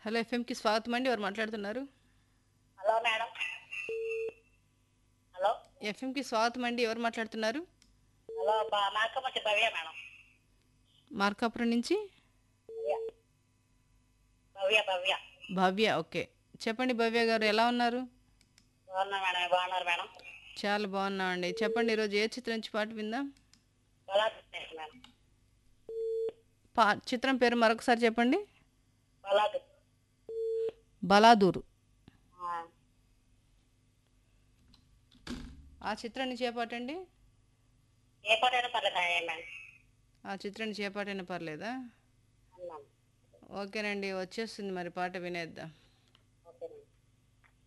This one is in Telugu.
హలో ఎఫ్ఎంకి స్వాగతం అండి ఎవరు మాట్లాడుతున్నారు హలో మేడం హలో ఎఫ్ఎంకి స్వాగతం అండి ఎవరు మాట్లాడుతున్నారు హలో బా- మార్కమచ్చి భవ్య మేడం మార్కాపురం నుంచి భవ్య భవ్య భవ్య భవ్య ఓకే చెప్పండి భవ్య గారు ఎలా ఉన్నారు బాగున్నా మేడం బాగున్నారు మేడం చాలా బాగున్నామండి చెప్పండి ఈరోజు ఏ చిత్రం నుంచి పాట విందాం బలాద్ మేడం పా చిత్రం పేరు మరొకసారి చెప్పండి బలాద్ బలాదూరు ఆ, ఆ చిత్రం నుంచి ఏ పాట అండి ఏ పాటైనా పర్లేదు ఏ మేడం ఆ చిత్రాన్ని చేపాటైనా పర్లేదా అన్నాను ఓకేనండి వచ్చేస్తుంది మరి పాట వినేద్దాం